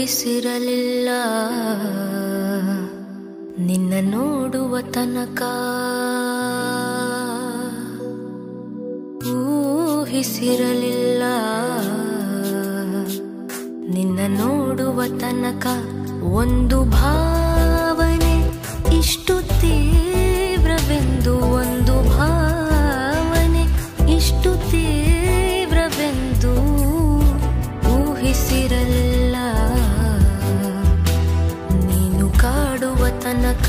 ಊಹಿಸಿರಲಿಲ್ಲ ನಿನ್ನ ನೋಡುವ ತನಕ ಊಹಿಸಿರಲಿಲ್ಲ ನಿನ್ನ ನೋಡುವ ತನಕ ಒಂದು ಭಾವನೆ ಇಷ್ಟು ತೀವ್ರವೆಂದು ಒಂದು ಭಾವನೆ ಇಷ್ಟು ತೀವ್ರವೆಂದು ಊಹಿಸಿರಲಿಲ್ಲ ನೀನು ಕಾಡುವ ತನಕ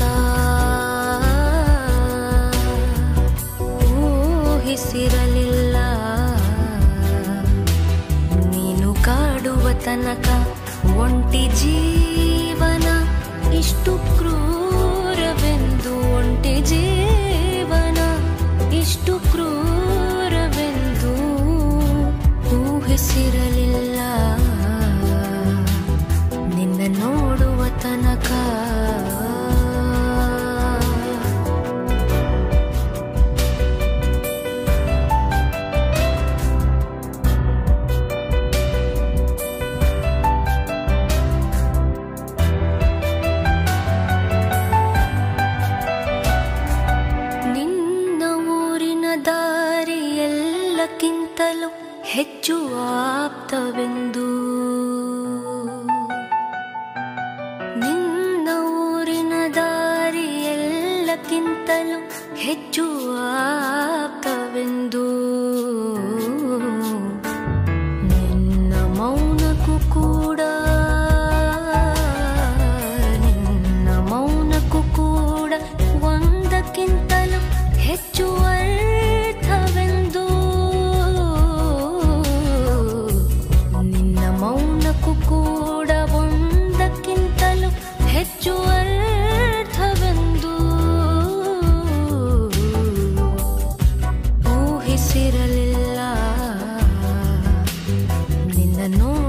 ಊಹಿಸಿರಲಿಲ್ಲ ನೀನು ಕಾಡುವ ತನಕ ಒಂಟಿ ಜೀವನ ಇಷ್ಟು ಕ್ರೂರವೆಂದು ಒಂಟಿ ಜೀವನ ಇಷ್ಟು ಕ್ರೂರವೆಂದು ಊಹಿಸಿರಲಿಲ್ಲ ನಿನ್ನ ನೋಡುವ ತನಕ ನಿನ್ನ ಊರಿನ ದಾರಿ ಎಲ್ಲಕ್ಕಿಂತಲೂ ಹೆಚ್ಚು ಆಪ್ತವೆಂದು ನಿನ್ನ ಊರಿನ ದಾರಿ ಎಲ್ಲಕ್ಕಿಂತಲೂ ಹೆಚ್ಚು ಆಪ್ತವೆಂದು ನಿನ್ನ ಮೌನಕ್ಕೂ ಕೂಡ ನಿನ್ನ ಮೌನಕ್ಕೂ ಕೂಡ ಒಂದಕ್ಕಿಂತಲೂ ಹೆಚ್ಚು ಅರ್ಥವೆಂದು ನಿನ್ನ ಮೌನಕ್ಕೂ ಕೂಡ ಒಂದಕ್ಕಿಂತಲೂ ಹೆಚ್ಚು ಅರ್ಥವೆಂದು ಊಹಿಸಿರಲಿಲ್ಲ ನಿನ್ನ ನೋ